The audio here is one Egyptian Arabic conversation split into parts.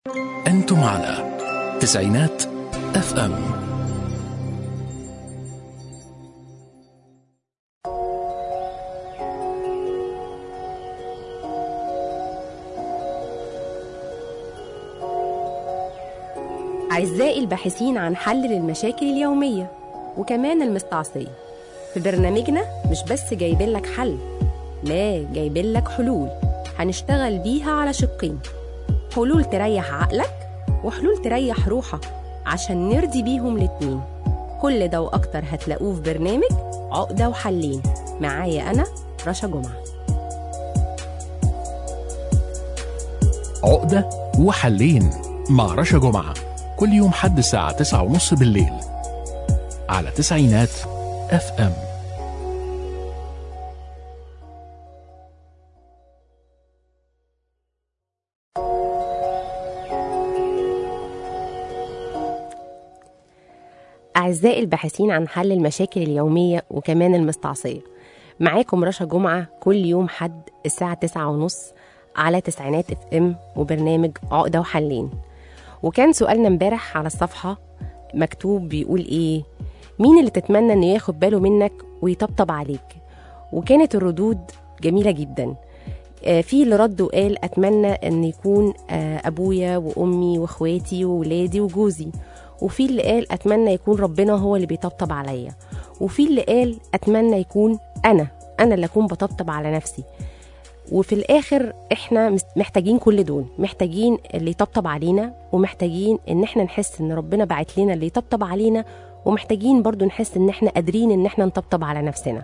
أنتم على تسعينات اف ام أعزائي الباحثين عن حل للمشاكل اليومية وكمان المستعصية في برنامجنا مش بس جايبين لك حل لا جايبين لك حلول هنشتغل بيها على شقين حلول تريح عقلك وحلول تريح روحك عشان نرضي بيهم الاتنين كل ده وأكتر هتلاقوه في برنامج عقدة وحلين معايا أنا رشا جمعة عقدة وحلين مع رشا جمعة كل يوم حد الساعة تسعة ونص بالليل على تسعينات اف ام أعزائي الباحثين عن حل المشاكل اليومية وكمان المستعصية معاكم رشا جمعة كل يوم حد الساعة تسعة ونص على تسعينات اف ام وبرنامج عقدة وحلين وكان سؤالنا امبارح على الصفحة مكتوب بيقول ايه مين اللي تتمنى انه ياخد باله منك ويطبطب عليك وكانت الردود جميلة جدا آه، في اللي رد وقال اتمنى ان يكون آه، ابويا وامي واخواتي وولادي وجوزي وفي اللي قال اتمنى يكون ربنا هو اللي بيطبطب عليا وفي اللي قال اتمنى يكون انا انا اللي اكون بطبطب على نفسي وفي الاخر احنا مس- محتاجين كل دول محتاجين اللي يطبطب علينا ومحتاجين ان احنا نحس ان ربنا بعت لنا اللي يطبطب علينا ومحتاجين برضو نحس ان احنا قادرين ان احنا نطبطب على نفسنا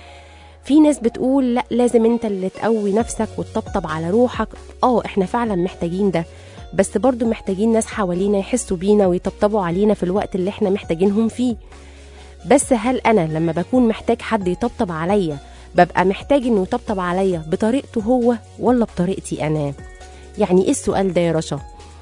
في ناس بتقول لا لازم انت اللي تقوي نفسك وتطبطب على روحك اه احنا فعلا محتاجين ده بس برضو محتاجين ناس حوالينا يحسوا بينا ويطبطبوا علينا في الوقت اللي احنا محتاجينهم فيه بس هل انا لما بكون محتاج حد يطبطب عليا ببقى محتاج انه يطبطب عليا بطريقته هو ولا بطريقتي انا يعني ايه السؤال ده يا رشا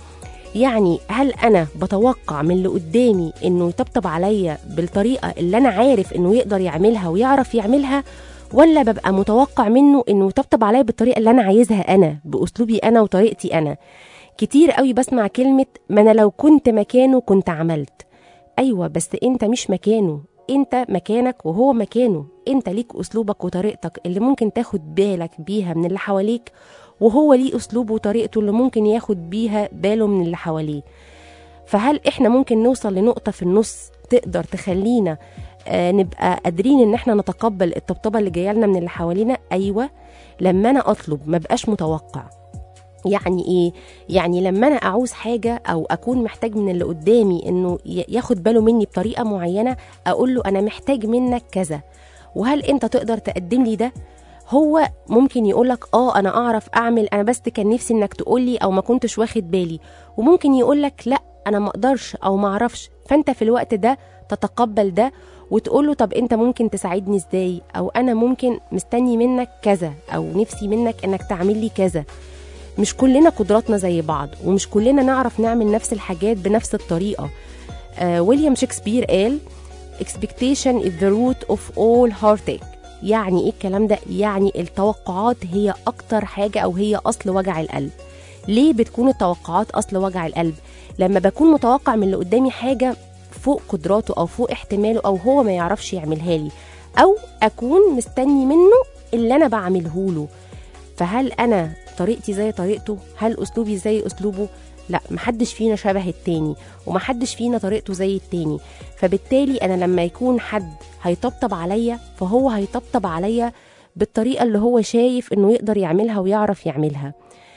يعني هل انا بتوقع من اللي قدامي انه يطبطب عليا بالطريقه اللي انا عارف انه يقدر يعملها ويعرف يعملها ولا ببقى متوقع منه انه يطبطب عليا بالطريقه اللي انا عايزها انا باسلوبي انا وطريقتي انا كتير قوي بسمع كلمه ما انا لو كنت مكانه كنت عملت ايوه بس انت مش مكانه انت مكانك وهو مكانه انت ليك اسلوبك وطريقتك اللي ممكن تاخد بالك بيها من اللي حواليك وهو ليه اسلوبه وطريقته اللي ممكن ياخد بيها باله من اللي حواليه فهل احنا ممكن نوصل لنقطة في النص تقدر تخلينا آه نبقى قادرين ان احنا نتقبل الطبطبة اللي جاية لنا من اللي حوالينا ايوه لما انا اطلب ما بقاش متوقع يعني ايه يعني لما انا اعوز حاجه او اكون محتاج من اللي قدامي انه ي- ياخد باله مني بطريقه معينه اقول له انا محتاج منك كذا وهل انت تقدر تقدم لي ده هو ممكن يقولك اه انا اعرف اعمل انا بس كان نفسي انك تقولي او ما كنتش واخد بالي وممكن يقولك لا انا ما اقدرش او ما اعرفش فانت في الوقت ده تتقبل ده وتقول له طب انت ممكن تساعدني ازاي او انا ممكن مستني منك كذا او نفسي منك انك تعمل لي كذا مش كلنا قدراتنا زي بعض ومش كلنا نعرف نعمل نفس الحاجات بنفس الطريقة آه ويليام شكسبير قال expectation is the root of all heartache يعني ايه الكلام ده يعني التوقعات هي اكتر حاجة او هي اصل وجع القلب ليه بتكون التوقعات اصل وجع القلب لما بكون متوقع من اللي قدامي حاجة فوق قدراته او فوق احتماله او هو ما يعرفش يعملها لي او اكون مستني منه اللي انا بعمله له فهل انا طريقتي زي طريقته هل اسلوبي زي اسلوبه لا محدش فينا شبه التاني ومحدش فينا طريقته زي التاني فبالتالي انا لما يكون حد هيطبطب عليا فهو هيطبطب عليا بالطريقه اللي هو شايف انه يقدر يعملها ويعرف يعملها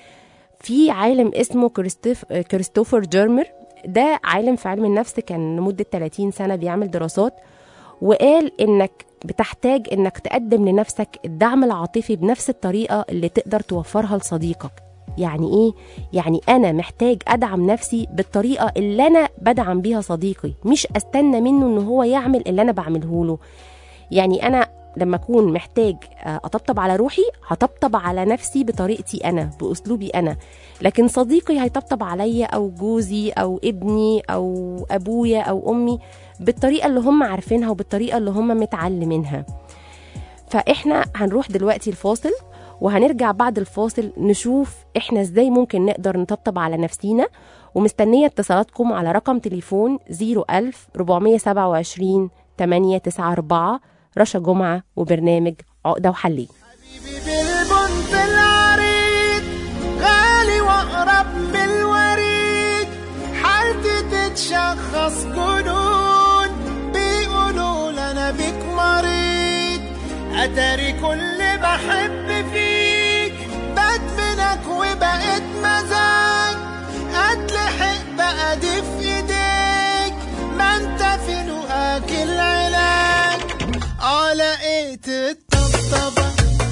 في عالم اسمه كريستوف كريستوفر جيرمر ده عالم في علم النفس كان لمده 30 سنه بيعمل دراسات وقال انك بتحتاج انك تقدم لنفسك الدعم العاطفي بنفس الطريقه اللي تقدر توفرها لصديقك يعني ايه يعني انا محتاج ادعم نفسي بالطريقه اللي انا بدعم بيها صديقي مش استنى منه ان هو يعمل اللي انا بعمله له يعني انا لما اكون محتاج آه، اطبطب على روحي هطبطب على نفسي بطريقتي انا باسلوبي انا لكن صديقي هيطبطب عليا او جوزي او ابني او ابويا او امي بالطريقه اللي هم عارفينها وبالطريقه اللي هم متعلمينها فاحنا هنروح دلوقتي الفاصل وهنرجع بعد الفاصل نشوف احنا ازاي ممكن نقدر نطبطب على نفسينا ومستنية اتصالاتكم على رقم تليفون 01000 427 894 رشا جمعة وبرنامج عقدة وحلين حبيبي بالبنت العريض غالي واقرب من الوريد حالتي تتشخص جنون بيقولوا لنا بيك مريض اتاري كل بحب فيك بدمنك وبقيت مزاج اتلحق بقى دي في ايديك ما انت في لقاك العلاج اه لقيت الطبطبه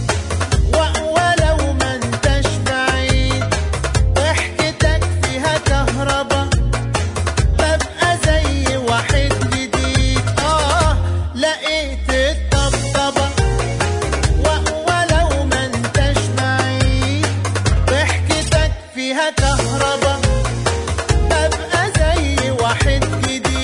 ولو ما انتش بعيد ضحكتك فيها كهربا ببقى زي واحد جديد اه لقيت الطبطبة ولو ما انتش بعيد ضحكتك فيها كهربا ببقى زي واحد جديد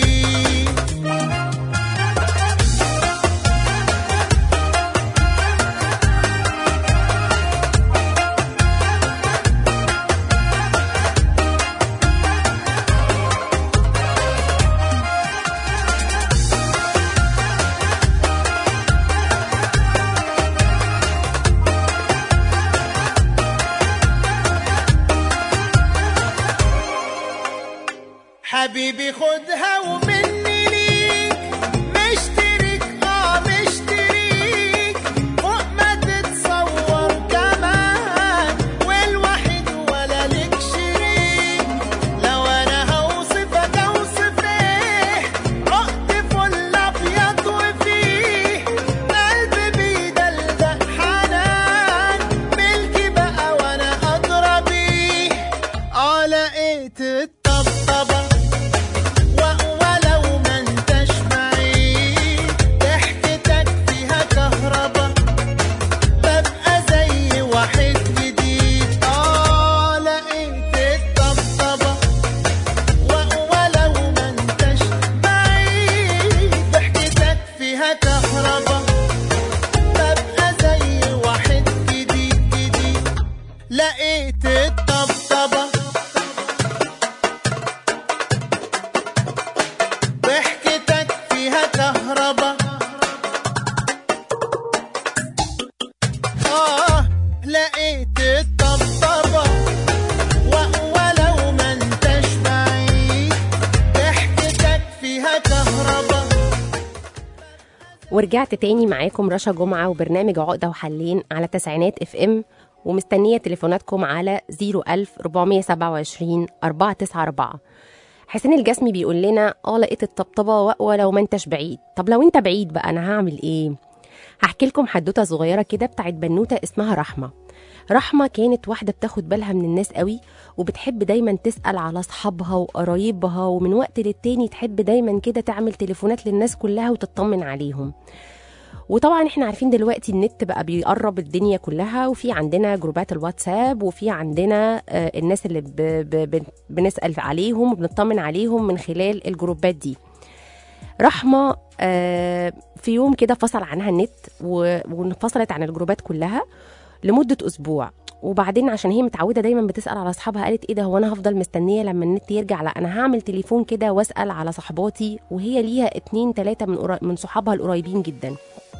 حبيبي خدها ومني ليك مشترك اه مشتريك فوق ما تتصور كمان والوحيد ولا لك شريك لو انا هوصفك اوصف ايه عقد فل ابيض وفيه قلبي بيدلدق حنان ملكي بقى وانا ادرى بيه اه لقيت الطبطبه ولو ما انتش بعيد ضحكتك فيها كهربا ببقى زي واحد جديد اه لقيت الطبطبة ولو ما انتش بعيد ضحكتك فيها كهربا ببقى زي واحد جديد جديد لقيت الطبطبة ضحكتك فيها كهربا آه لقيت الطبطبة ولو ما انتش بعيد ضحكتك فيها كهربا ورجعت تاني معاكم رشا جمعة وبرنامج عقدة وحلين على تسعينات اف ام ومستنية تليفوناتكم على 01000 427 494 حسين الجسمي بيقول لنا اه لقيت الطبطبة ولو ما انتش بعيد طب لو انت بعيد بقى انا هعمل ايه هحكي لكم حدوته صغيره كده بتاعت بنوته اسمها رحمه رحمه كانت واحده بتاخد بالها من الناس قوي وبتحب دايما تسال على اصحابها وقرايبها ومن وقت للتاني تحب دايما كده تعمل تليفونات للناس كلها وتطمن عليهم وطبعا احنا عارفين دلوقتي النت بقى بيقرب الدنيا كلها وفي عندنا جروبات الواتساب وفي عندنا آه، الناس اللي ب ب ب بنسال عليهم وبنطمن عليهم من خلال الجروبات دي رحمه آه، في يوم كده فصل عنها النت و- وانفصلت عن الجروبات كلها لمده اسبوع وبعدين عشان هي متعوده دايما بتسال على اصحابها قالت ايه ده هو انا هفضل مستنيه لما النت يرجع لا انا هعمل تليفون كده واسال على صحباتي وهي ليها اتنين تلاته من قرا- من صحابها القريبين جدا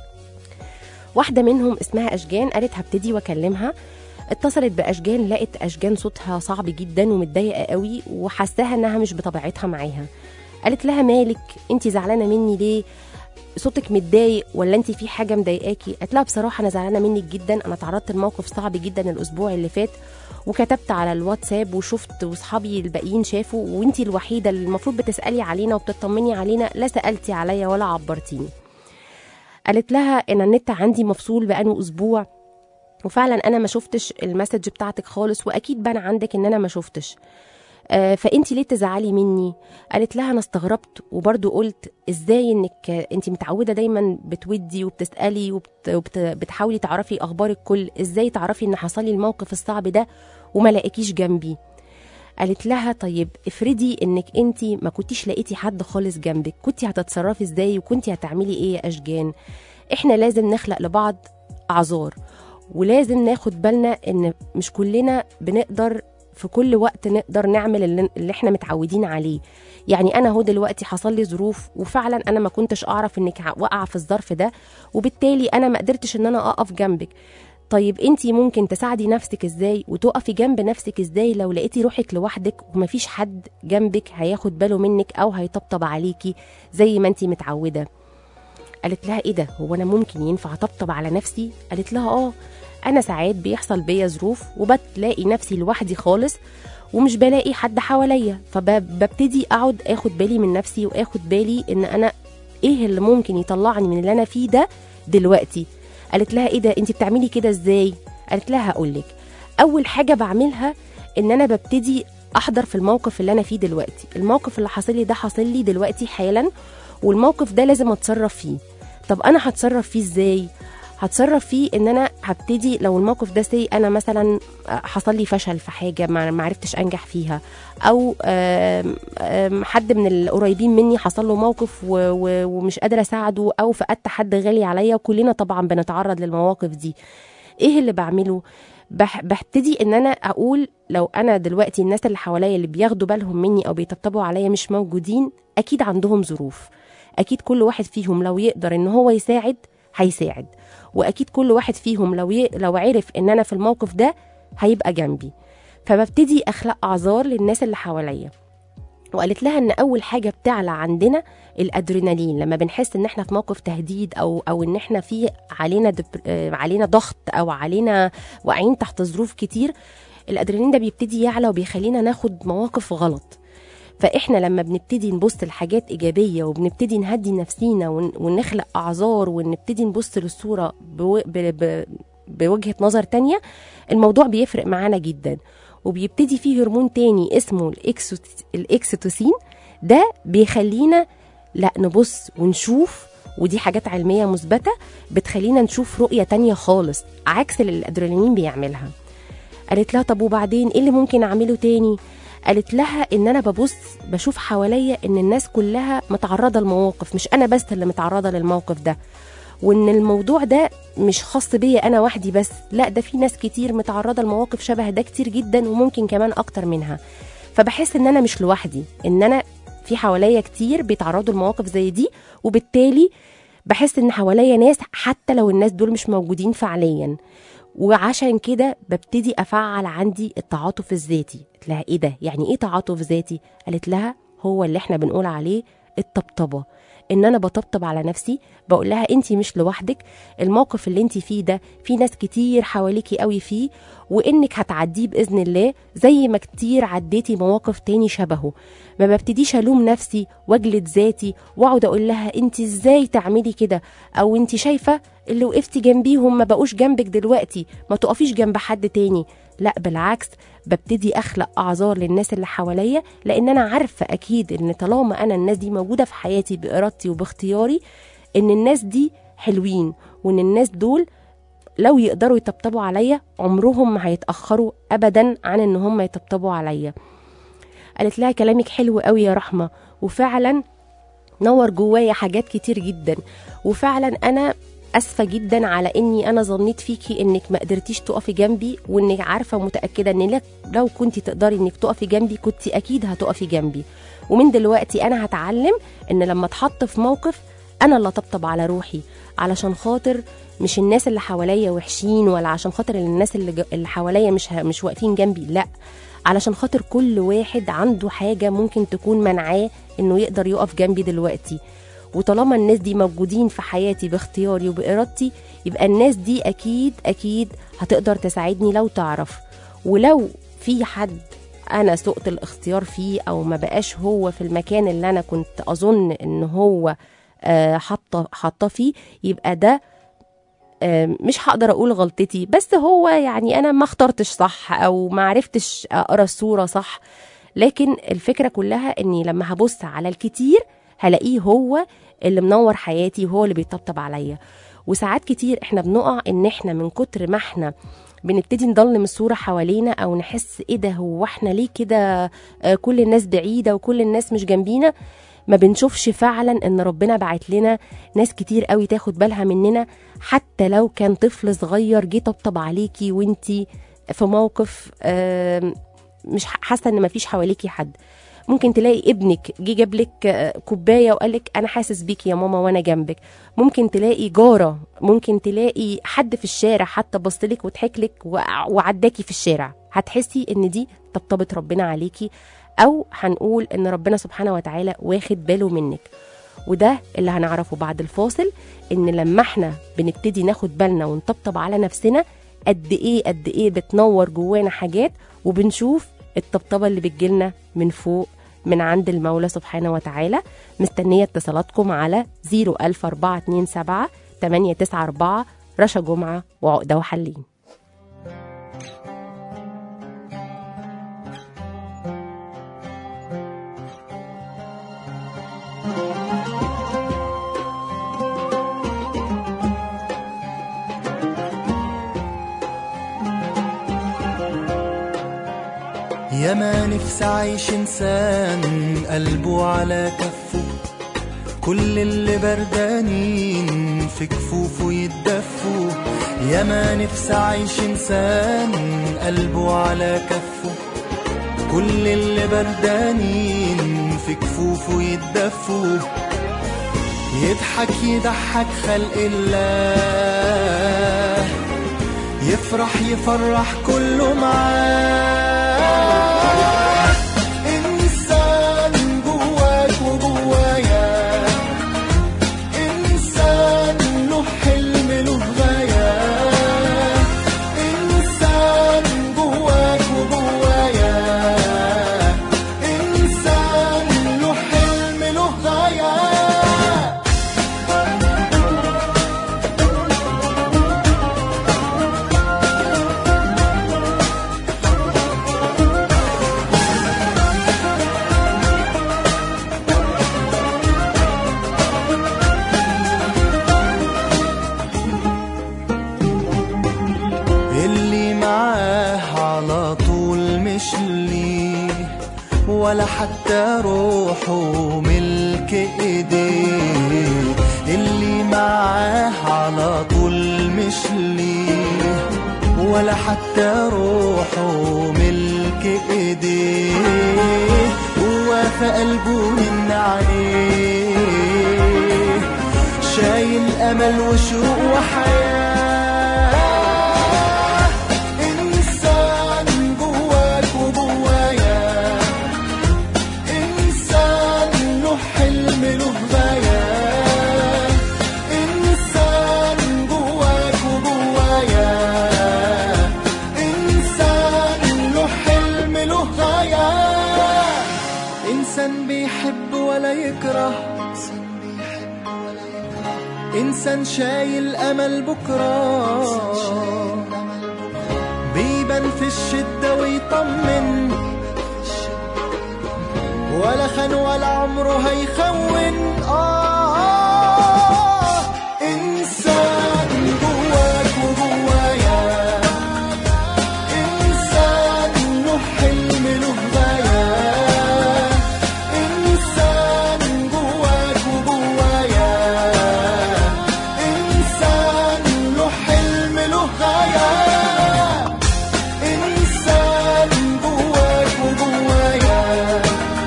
واحده منهم اسمها اشجان قالت هبتدي واكلمها اتصلت باشجان لقت اشجان صوتها صعب جدا ومتضايقه قوي وحساها انها مش بطبيعتها معاها قالت لها مالك انت زعلانه مني ليه صوتك متضايق ولا انت في حاجه مضايقاكي قالت لها بصراحه انا زعلانه منك جدا انا تعرضت لموقف صعب جدا الاسبوع اللي فات وكتبت على الواتساب وشفت واصحابي الباقيين شافوا وانت الوحيده اللي المفروض بتسالي علينا وبتطمني علينا لا سالتي عليا ولا عبرتيني قالت لها ان النت عندي مفصول بقاله اسبوع وفعلا انا ما شفتش المسج بتاعتك خالص واكيد بان عندك ان انا ما شفتش آه، فانت ليه تزعلي مني قالت لها انا استغربت وبرضو قلت ازاي انك انت متعوده دايما بتودي وبتسالي وبتحاولي تعرفي اخبار الكل ازاي تعرفي ان حصل لي الموقف الصعب ده وما لاقيكيش جنبي قالت لها طيب افرضي انك انت ما كنتيش لقيتي حد خالص جنبك كنتي هتتصرفي ازاي وكنتي هتعملي ايه يا اشجان احنا لازم نخلق لبعض اعذار ولازم ناخد بالنا ان مش كلنا بنقدر في كل وقت نقدر نعمل اللي, اللي احنا متعودين عليه يعني انا اهو دلوقتي حصل لي ظروف وفعلا انا ما كنتش اعرف انك ع- واقعه في الظرف ده وبالتالي انا ما قدرتش ان انا اقف جنبك طيب انت ممكن تساعدي نفسك ازاي وتقفي جنب نفسك ازاي لو لقيتي روحك لوحدك ومفيش حد جنبك هياخد باله منك او هيطبطب عليكي زي ما انت متعوده قالت لها ايه ده هو انا ممكن ينفع اطبطب على نفسي قالت لها اه انا ساعات بيحصل بيا ظروف وبتلاقي نفسي لوحدي خالص ومش بلاقي حد حواليا فببتدي اقعد اخد بالي من نفسي واخد بالي ان انا ايه اللي ممكن يطلعني من اللي انا فيه ده دلوقتي قالت لها ايه ده انت بتعملي كده ازاي قالت لها هقولك اول حاجه بعملها ان انا ببتدي احضر في الموقف اللي انا فيه دلوقتي الموقف اللي حاصل لي ده حاصل لي دلوقتي حالا والموقف ده لازم اتصرف فيه طب انا هتصرف فيه ازاي هتصرف فيه ان انا هبتدي لو الموقف ده سي انا مثلا حصل لي فشل في حاجه ما ما عرفتش انجح فيها او آم، آم، حد من القريبين مني حصل له موقف و- و- ومش قادره اساعده او فقدت حد غالي عليا وكلنا طبعا بنتعرض للمواقف دي ايه اللي بعمله بح- ببتدي ان انا اقول لو انا دلوقتي الناس اللي حواليا اللي بياخدوا بالهم مني او بيطبطبوا عليا مش موجودين اكيد عندهم ظروف اكيد كل واحد فيهم لو يقدر ان هو يساعد هيساعد واكيد كل واحد فيهم لو ي... لو عرف ان انا في الموقف ده هيبقى جنبي فببتدي اخلق اعذار للناس اللي حواليا وقالت لها ان اول حاجه بتعلى عندنا الادرينالين لما بنحس ان احنا في موقف تهديد او او ان احنا في علينا دب... آه، علينا ضغط او علينا واقعين تحت ظروف كتير الادرينالين ده بيبتدي يعلى وبيخلينا ناخد مواقف غلط فاحنا لما بنبتدي نبص لحاجات ايجابيه وبنبتدي نهدي نفسينا ون- ونخلق اعذار ونبتدي نبص للصوره بو... ب... ب... بوجهه نظر تانية الموضوع بيفرق معانا جدا وبيبتدي فيه هرمون تاني اسمه الإكسوت- الاكسيتوسين ده بيخلينا لا نبص ونشوف ودي حاجات علميه مثبته بتخلينا نشوف رؤيه تانية خالص عكس اللي الادرينالين بيعملها قالت لها طب وبعدين ايه اللي ممكن اعمله تاني قالت لها ان انا ببص بشوف حواليا ان الناس كلها متعرضه لمواقف مش انا بس اللي متعرضه للموقف ده وان الموضوع ده مش خاص بيا انا وحدي بس لا ده في ناس كتير متعرضه لمواقف شبه ده كتير جدا وممكن كمان اكتر منها فبحس ان انا مش لوحدي ان انا في حواليا كتير بيتعرضوا لمواقف زي دي وبالتالي بحس ان حواليا ناس حتى لو الناس دول مش موجودين فعليا وعشان كده ببتدي افعل عندي التعاطف الذاتي قلت لها ايه ده يعني ايه تعاطف ذاتي قالت لها هو اللي احنا بنقول عليه الطبطبه ان انا بطبطب على نفسي بقول لها انت مش لوحدك الموقف اللي انت فيه ده في ناس كتير حواليكي قوي فيه وانك هتعديه باذن الله زي ما كتير عديتي مواقف تاني شبهه ما ببتديش الوم نفسي واجلد ذاتي واقعد اقول لها انت ازاي تعملي كده او انت شايفه اللي وقفتي جنبيهم ما بقوش جنبك دلوقتي ما تقفيش جنب حد تاني لا بالعكس ببتدي اخلق اعذار للناس اللي حواليا لان انا عارفه اكيد ان طالما انا الناس دي موجوده في حياتي بارادتي وباختياري ان الناس دي حلوين وان الناس دول لو يقدروا يطبطبوا عليا عمرهم ما هيتاخروا ابدا عن ان هم يطبطبوا عليا قالت لها كلامك حلو قوي يا رحمه وفعلا نور جوايا حاجات كتير جدا وفعلا انا اسفه جدا على اني انا ظنيت فيكي انك ما قدرتيش تقفي جنبي وانك عارفه ومتاكده ان لك لو كنت تقدري انك تقفي جنبي كنت اكيد هتقفي جنبي ومن دلوقتي انا هتعلم ان لما اتحط في موقف انا اللي اطبطب على روحي علشان خاطر مش الناس اللي حواليا وحشين ولا عشان خاطر الناس اللي, ج- اللي حواليا مش ه- مش واقفين جنبي لا علشان خاطر كل واحد عنده حاجه ممكن تكون منعاه انه يقدر يقف جنبي دلوقتي وطالما الناس دي موجودين في حياتي باختياري وبإرادتي يبقى الناس دي أكيد أكيد هتقدر تساعدني لو تعرف ولو في حد أنا سقت الاختيار فيه أو ما بقاش هو في المكان اللي أنا كنت أظن إن هو آه، حاطة حاطة فيه يبقى ده آه، مش هقدر اقول غلطتي بس هو يعني انا ما اخترتش صح او ما عرفتش اقرا الصوره صح لكن الفكره كلها اني لما هبص على الكتير هلاقيه هو اللي منور حياتي وهو اللي بيطبطب عليا وساعات كتير احنا بنقع ان احنا من كتر ما احنا بنبتدي نضلم الصورة حوالينا أو نحس إيه ده هو احنا ليه كده آه، كل الناس بعيدة وكل الناس مش جنبينا ما بنشوفش فعلا ان ربنا بعت لنا ناس كتير قوي تاخد بالها مننا حتى لو كان طفل صغير جه طبطب عليكي وانتي في موقف آم، مش ح- حاسه ان مفيش حواليكي حد ممكن تلاقي ابنك جه جاب لك آه، كوبايه وقال لك انا حاسس بيكي يا ماما وانا جنبك ممكن تلاقي جاره ممكن تلاقي حد في الشارع حتى بصلك وضحك لك وع- وعداكي في الشارع هتحسي ان دي طبطبه ربنا عليكي او هنقول ان ربنا سبحانه وتعالى واخد باله منك وده اللي هنعرفه بعد الفاصل ان لما احنا بنبتدي ناخد بالنا ونطبطب على نفسنا قد ايه قد ايه بتنور جوانا حاجات وبنشوف الطبطبه اللي بتجيلنا من فوق من عند المولى سبحانه وتعالى مستنيه اتصالاتكم على 00427 894 رشا جمعه وعقده وحلين يا ما نفسي عايش انسان قلبه على كفه كل اللي بردانين في كفوفه يتدفوا يا ما نفسي عايش انسان قلبه على كفه كل اللي بردانين في كفوفه يتدفوا يضحك يضحك خلق الله يفرح يفرح كله معاه إنسان جواك وجوايا إنسان له حلم له غاية إنسان جواك وجوايا إنسان له حلم له غاية اللي معاه على طول مش ليه ولا حتى روحه ملك ايديه اللي معاه على طول مش ليه ولا حتى روحه ملك ايديه هو في قلبه من عليه شايل امل وشوق وحياه انسان جواك وجوايا انسان له حلم له غايه انسان جواك وجوايا انسان له حلم له غايه انسان بيحب ولا يكره انسان شايل امل بكره بيبان في الشده ويطمن ولا خان ولا عمره هيخون آه إنسان جواك وجوايا إنسان له حلم له غاية إنسان جواك وجوايا إنسان له حلم له غاية إنسان جواك وجوايا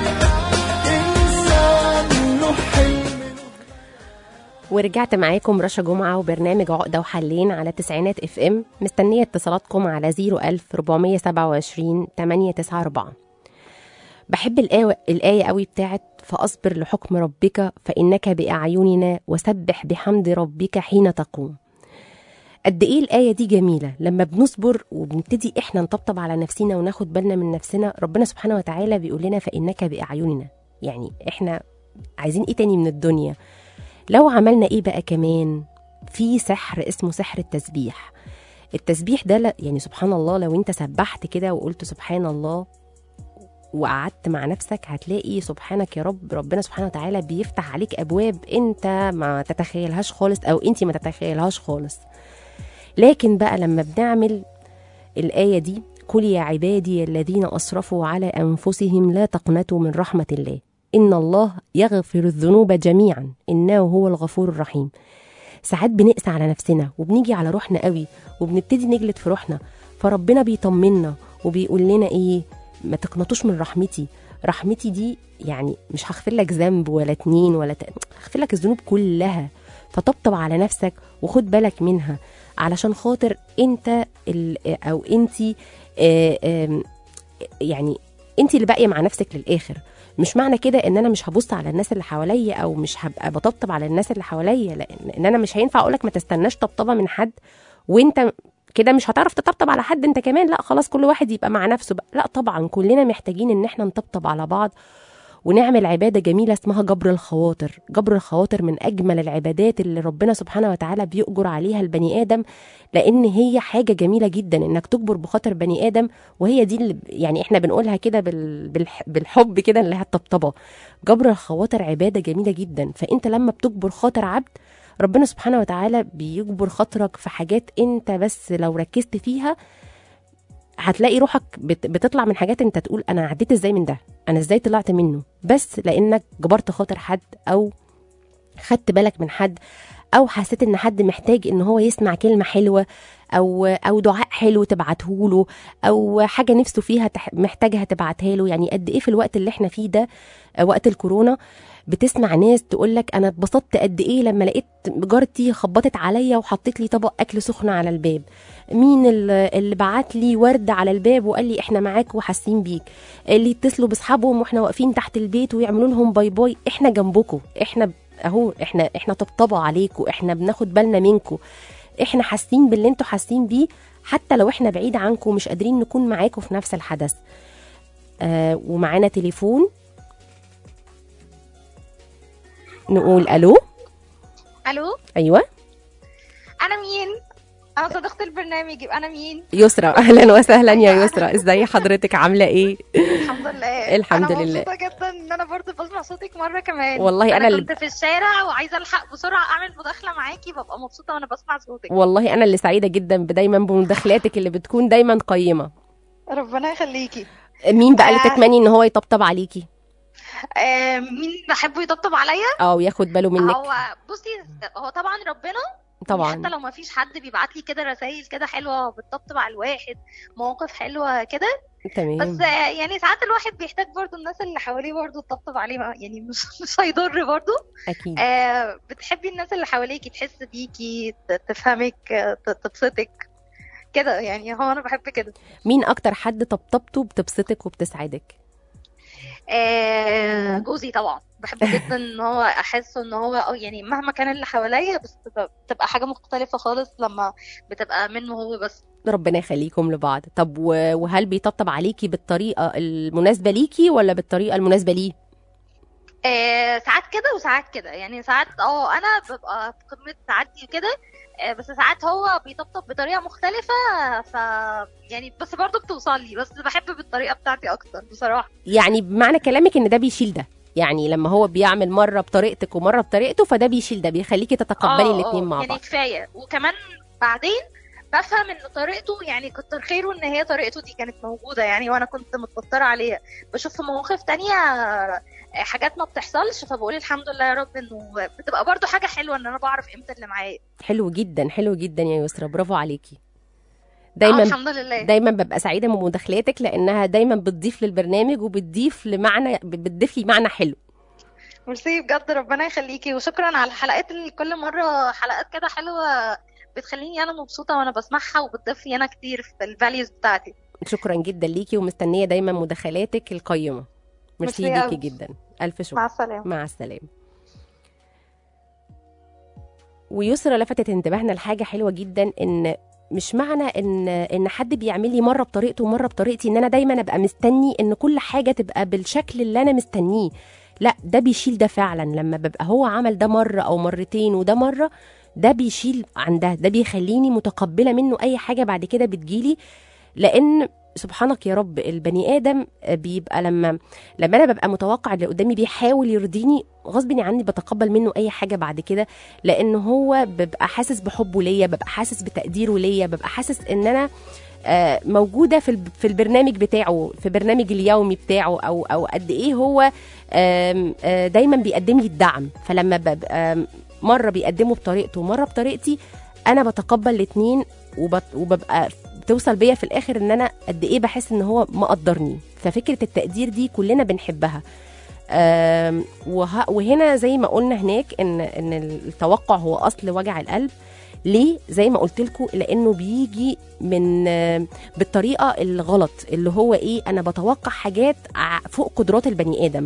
إنسان له حلم له ورجعت معاكم رشا جمعة وبرنامج عقدة وحلين على تسعينات اف ام مستنية اتصالاتكم على 01000 427 894 بحب الآية, الآية قوي بتاعت فأصبر لحكم ربك فإنك بأعيننا وسبح بحمد ربك حين تقوم قد ايه الآية دي جميلة لما بنصبر وبنبتدي احنا نطبطب على نفسنا وناخد بالنا من نفسنا ربنا سبحانه وتعالى بيقول لنا فإنك بأعيننا يعني احنا عايزين ايه تاني من الدنيا لو عملنا ايه بقى كمان في سحر اسمه سحر التسبيح التسبيح ده لا- يعني سبحان الله لو انت سبحت كده وقلت سبحان الله وقعدت مع نفسك هتلاقي سبحانك يا رب ربنا سبحانه وتعالى بيفتح عليك ابواب انت ما تتخيلهاش خالص او انت ما تتخيلهاش خالص لكن بقى لما بنعمل الآية دي قل يا عبادي الذين أسرفوا على أنفسهم لا تقنطوا من رحمة الله ان الله يغفر الذنوب جميعا انه هو الغفور الرحيم ساعات بنقسى على نفسنا وبنيجي على روحنا قوي وبنبتدي نجلد في روحنا فربنا بيطمنا وبيقول لنا ايه ما تقنطوش من رحمتي رحمتي دي يعني مش هغفر لك ذنب ولا اتنين ولا ت... هغفر لك الذنوب كلها فطبطب على نفسك وخد بالك منها علشان خاطر انت ال... او انتي آه، آم، يعني انت اللي باقيه مع نفسك للاخر مش معنى كده ان انا مش هبص على الناس اللي حواليا او مش هبقى بطبطب على الناس اللي حواليا لان ان انا مش هينفع اقولك ما تستناش طبطبه من حد وانت كده مش هتعرف تطبطب على حد انت كمان لا خلاص كل واحد يبقى مع نفسه بقى لا طبعا كلنا محتاجين ان احنا نطبطب على بعض ونعمل عبادة جميلة اسمها جبر الخواطر جبر الخواطر من أجمل العبادات اللي ربنا سبحانه وتعالى بيؤجر عليها البني آدم لأن هي حاجة جميلة جدا إنك تجبر بخاطر بني آدم وهي دي اللي يعني إحنا بنقولها كده بال- بالح- بالحب كده اللي هي الطبطبة جبر الخواطر عبادة جميلة جدا فأنت لما بتجبر خاطر عبد ربنا سبحانه وتعالى بيجبر خاطرك في حاجات انت بس لو ركزت فيها هتلاقي روحك بت- بتطلع من حاجات انت تقول انا عديت ازاي من ده انا ازاي طلعت منه بس لانك جبرت خاطر حد او خدت بالك من حد او حسيت ان حد محتاج ان هو يسمع كلمه حلوه او او دعاء حلو تبعته له او حاجه نفسه فيها تح- محتاجها تبعتها له يعني قد ايه في الوقت اللي احنا فيه ده آه، وقت الكورونا بتسمع ناس تقول لك انا اتبسطت قد ايه لما لقيت جارتي خبطت عليا وحطت لي طبق اكل سخن على الباب مين اللي اللي بعت لي ورد على الباب وقال لي احنا معاك وحاسين بيك اللي يتصلوا باصحابهم واحنا واقفين تحت البيت ويعملوا لهم باي باي احنا جنبكم احنا اهو احنا احنا طبطبه عليكم احنا بناخد بالنا منكم احنا حاسين باللي انتوا حاسين بيه حتى لو احنا بعيد عنكم مش قادرين نكون معاكم في نفس الحدث آه ومعانا تليفون نقول الو الو ايوه انا مين انا صديقة البرنامج يبقى انا مين يسرا اهلا وسهلا يا يسرا ازاي حضرتك عامله ايه الحمد لله الحمد انا لله. مبسوطة جدا ان انا برضه بسمع صوتك مرة كمان والله أنا انا اللي- كنت في الشارع وعايزة الحق بسرعة اعمل مداخلة معاكي ببقى مبسوطة وانا بسمع صوتك والله انا اللي سعيده جدا دايما بمداخلاتك اللي بتكون دايما قيمه ربنا يخليكي مين بقى اللي آه. تتمني ان هو يطبطب عليكي آه مين بحبه يطبطب عليا او ياخد باله منك هو بصي هو طبعا ربنا حتى طبعا لو ما فيش حد بيبعت لي كده رسائل كده حلوة بتطبطب على الواحد مواقف حلوة كده بس تمام آه، يعني ساعات الواحد بيحتاج برضو الناس اللي حواليه برضو تطبطب عليه ما- يعني مش مش هيضر برضو اكيد آه بتحبي الناس اللي حواليكي تحس بيكي ت- تفهمك آه، ت- تبسطك كده يعني هو انا بحب كده مين اكتر حد طبطبته بتبسطك وبتسعدك آه جوزي طبعا بحب جدا ان هو احس ان هو اه يعني مهما كان اللي حواليا بس بتبقى, بتبقى حاجة مختلفة خالص لما بتبقى منه هو بس ربنا يخليكم لبعض طب و- وهل بيطبطب عليكي بالطريقه المناسبه ليكي ولا بالطريقه المناسبه ليه آه ساعات كده وساعات كده يعني ساعات اه انا ببقى في قمة سعادتي وكده آه بس ساعات هو بيطبطب بطريقة مختلفة ف يعني بس برضه بتوصل لي بس بحب بالطريقة بتاعتي اكتر بصراحة يعني بمعنى كلامك ان ده بيشيل ده يعني لما هو بيعمل مره بطريقتك ومره بطريقته فده بيشيل ده بيخليكي تتقبلي اه الاثنين اه مع يعني بعض كفاية وكمان بعدين بفهم ان طريقته يعني كتر خيره ان هي طريقته دي كانت موجودة يعني وانا كنت متوترة عليها بشوف في مواقف تانية آه، حاجات ما بتحصلش فبقول الحمد لله يا رب انه بتبقى برضو حاجة حلوة ان انا بعرف قيمة اللي معايا حلو جدا حلو جدا يا يسرا برافو عليكي اه دايما الحمد لله دايما ببقى سعيده بمداخلاتك لانها دايما بتضيف للبرنامج وبتضيف لمعنى بتضيف لي معنى حلو ميرسي بجد ربنا يخليكي وشكرا على الحلقات اللي كل مرة حلقات كده حلوة بتخليني انا مبسوطة وانا بسمعها وبتضيف لي انا كتير في الفاليوز بتاعتي شكرا جدا ليكي ومستنيه دايما مداخلاتك القيمه ميرسي ميرسي ليكي أوي. جدا الف شكر مع السلامة مع السلامه ويسرا لفتت انتباهنا لحاجه حلوه جدا ان مش معنى ان ان حد بيعمل لي مره بطريقته ومره بطريقتي ان انا دايما ابقى مستني ان كل حاجه تبقى بالشكل اللي انا مستنيه لا ده بيشيل ده فعلا لما ببقى هو عمل ده مره او مرتين وده مره ده بيشيل عن ده ده بيخليني متقبله منه اي حاجه بعد كده بتجيلي لان سبحانك يا رب البني ادم بيبقى لما لما انا ببقى متوقع اللي قدامي بيحاول يرضيني غصب عني بتقبل منه اي حاجه بعد كده لان هو ببقى حاسس بحبه ليا ببقى حاسس بتقديره ليا ببقى حاسس ان انا آه، موجوده في الب- في البرنامج بتاعه في برنامج اليومي بتاعه او او قد ايه هو آم، آه، دايما بيقدم لي الدعم فلما ببقى آم، مره بيقدمه بطريقته ومره بطريقتي انا بتقبل الاثنين وببقى بتوصل بيا في الاخر ان انا قد ايه بحس ان هو مقدرني ففكره التقدير دي كلنا بنحبها آم، وه- وهنا زي ما قلنا هناك ان ان التوقع هو اصل وجع القلب ليه زي ما قلت لكم لانه بيجي من آم، بالطريقه الغلط اللي هو ايه انا بتوقع حاجات ع- فوق قدرات البني ادم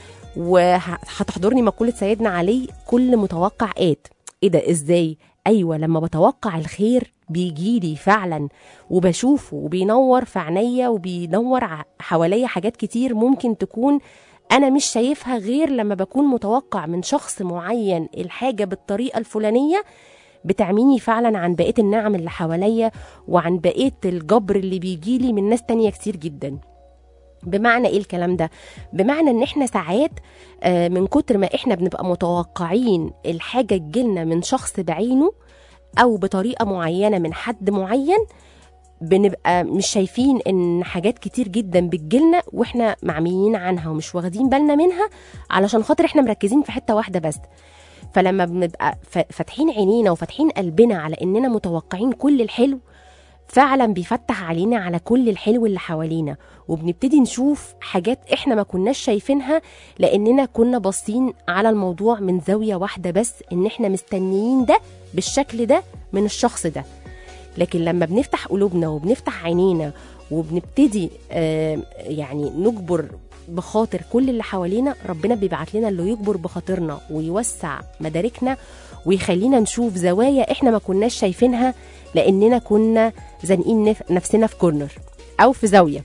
وهتحضرني مقوله سيدنا علي كل متوقع ات ايه ده ازاي ايوه لما بتوقع الخير بيجيلي فعلا وبشوفه وبينور في عينيا وبينور ع- حواليا حاجات كتير ممكن تكون انا مش شايفها غير لما بكون متوقع من شخص معين الحاجه بالطريقه الفلانيه بتعميني فعلا عن بقيه النعم اللي حواليا وعن بقيه الجبر اللي بيجيلي من ناس تانية كتير جدا بمعنى ايه الكلام ده بمعنى ان احنا ساعات آه، من كتر ما احنا بنبقى متوقعين الحاجه تجيلنا من شخص بعينه او بطريقه معينه من حد معين بنبقى مش شايفين ان حاجات كتير جدا بتجيلنا واحنا معميين عنها ومش واخدين بالنا منها علشان خاطر احنا مركزين في حته واحده بس فلما بنبقى ف- فاتحين عينينا وفاتحين قلبنا على اننا متوقعين كل الحلو فعلا بيفتح علينا على كل الحلو اللي حوالينا وبنبتدي نشوف حاجات احنا ما كناش شايفينها لاننا كنا باصين على الموضوع من زاويه واحده بس ان احنا مستنيين ده بالشكل ده من الشخص ده لكن لما بنفتح قلوبنا وبنفتح عينينا وبنبتدي آه، يعني نجبر بخاطر كل اللي حوالينا ربنا بيبعت لنا اللي يجبر بخاطرنا ويوسع مداركنا ويخلينا نشوف زوايا احنا ما كناش شايفينها لاننا كنا زانقين نف- نفسنا في كورنر او في زاويه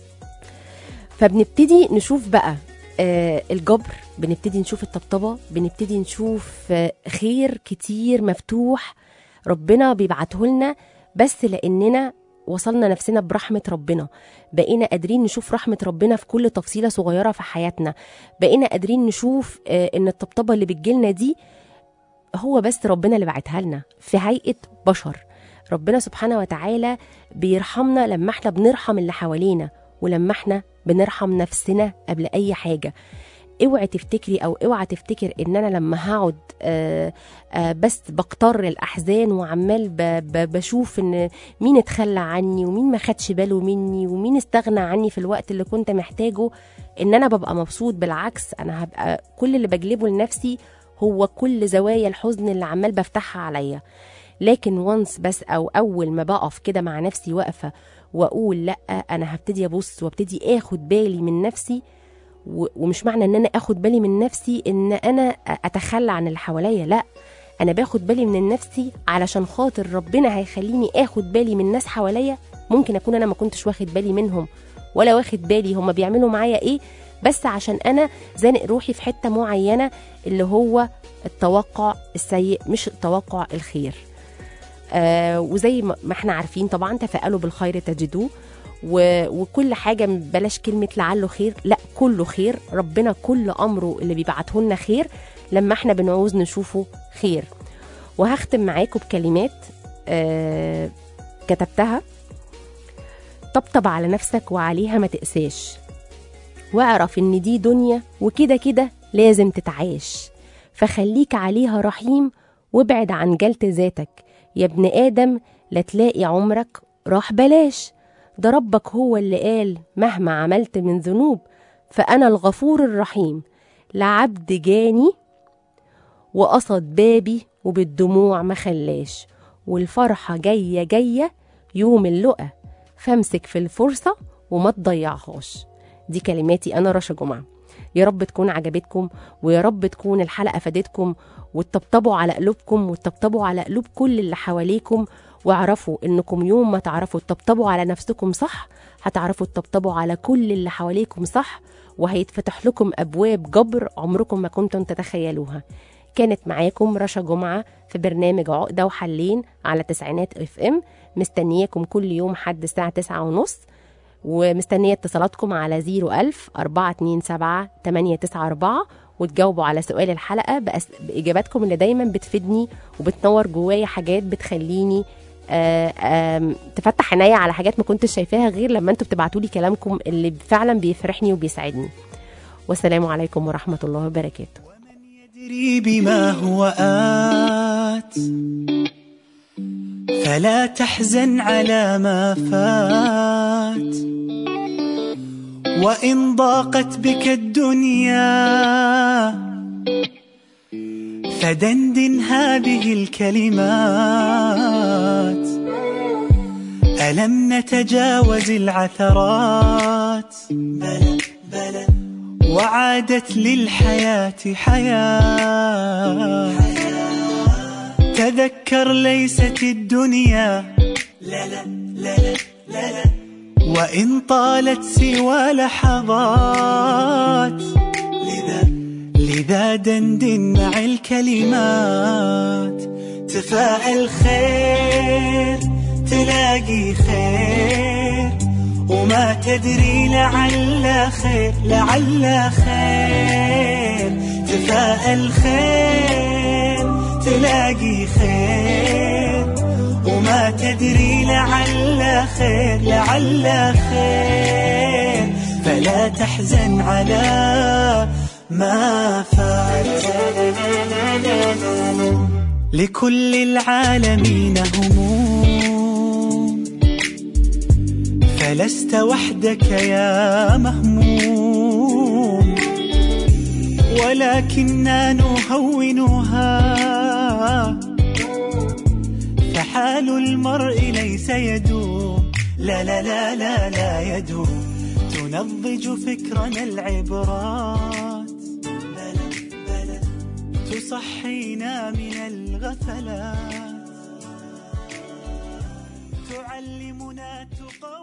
فبنبتدي نشوف بقى آه الجبر بنبتدي نشوف الطبطبه بنبتدي نشوف آه خير كتير مفتوح ربنا بيبعته لنا بس لاننا وصلنا نفسنا برحمة ربنا بقينا قادرين نشوف رحمة ربنا في كل تفصيلة صغيرة في حياتنا بقينا قادرين نشوف آه، ان الطبطبة اللي بتجيلنا دي هو بس ربنا اللي بعتها لنا في هيئة بشر ربنا سبحانه وتعالى بيرحمنا لما احنا بنرحم اللي حوالينا ولما احنا بنرحم نفسنا قبل اي حاجة اوعي تفتكري او اوعى تفتكر ان انا لما هقعد آه آه بس بقتر الاحزان وعمال ب- ب- بشوف ان مين اتخلى عني ومين ما خدش باله مني ومين استغنى عني في الوقت اللي كنت محتاجه ان انا ببقى مبسوط بالعكس انا هبقى كل اللي بجلبه لنفسي هو كل زوايا الحزن اللي عمال بفتحها عليا لكن وانس بس او اول ما بقف كده مع نفسي واقفه واقول لا انا هبتدي ابص وابتدي اخد بالي من نفسي و- ومش معنى ان انا اخد بالي من نفسي ان انا اتخلى عن اللي حواليا لا انا باخد بالي من نفسي علشان خاطر ربنا هيخليني اخد بالي من ناس حواليا ممكن اكون انا ما كنتش واخد بالي منهم ولا واخد بالي هم بيعملوا معايا ايه بس عشان انا زانق روحي في حته معينه اللي هو التوقع السيء مش التوقع الخير آه وزي ما ما احنا عارفين طبعا تفائلوا بالخير تجدوه و... وكل حاجه بلاش كلمه لعله خير لا كله خير ربنا كل امره اللي بيبعته لنا خير لما احنا بنعوز نشوفه خير وهختم معاكم بكلمات آه كتبتها طبطب على نفسك وعليها ما تقساش واعرف ان دي دنيا وكده كده لازم تتعاش فخليك عليها رحيم وابعد عن جلد ذاتك يا ابن آدم لا تلاقي عمرك راح بلاش ده ربك هو اللي قال مهما عملت من ذنوب فأنا الغفور الرحيم لعبد جاني وقصد بابي وبالدموع ما خلاش والفرحة جاية جاية يوم اللقا فامسك في الفرصة وما تضيعهاش دي كلماتي أنا رشا جمعة يا رب تكون عجبتكم ويا رب تكون الحلقة فادتكم وتطبطبوا على قلوبكم وتطبطبوا على قلوب كل اللي حواليكم واعرفوا انكم يوم ما تعرفوا تطبطبوا على نفسكم صح هتعرفوا تطبطبوا على كل اللي حواليكم صح وهيتفتح لكم ابواب جبر عمركم ما كنتم تتخيلوها كانت معاكم رشا جمعة في برنامج عقدة وحلين على تسعينات اف ام مستنياكم كل يوم حد الساعة تسعة ونص ومستنية اتصالاتكم على 01000 427 894 وتجاوبوا على سؤال الحلقة بأس... بإجاباتكم اللي دايما بتفيدني وبتنور جوايا حاجات بتخليني آه، آم، تفتح عينيا على حاجات ما كنتش شايفاها غير لما انتوا بتبعتوا لي كلامكم اللي فعلا بيفرحني وبيسعدني والسلام عليكم ورحمه الله وبركاته يدري بما هو آت فلا تحزن على ما فات وإن ضاقت بك الدنيا فدندن هذه الكلمات ألم نتجاوز العثرات بلى بلى وعادت للحياة حياة تذكر ليست الدنيا لا لا لا لا لا لا وإن طالت سوى لحظات لذا لذا دندن مع الكلمات تفاءل خير تلاقي خير وما تدري لعل خير لعل خير تفاءل خير تلاقي خير وما تدري لعل خير لعل خير فلا تحزن على ما فات لكل العالمين هموم فلست وحدك يا مهموم ولكننا نهونها فحال المرء ليس يدوم لا لا لا لا لا يدوم تنضج فكرنا العبرات بلى بلى تصحينا من الغفلات تعلمنا تقى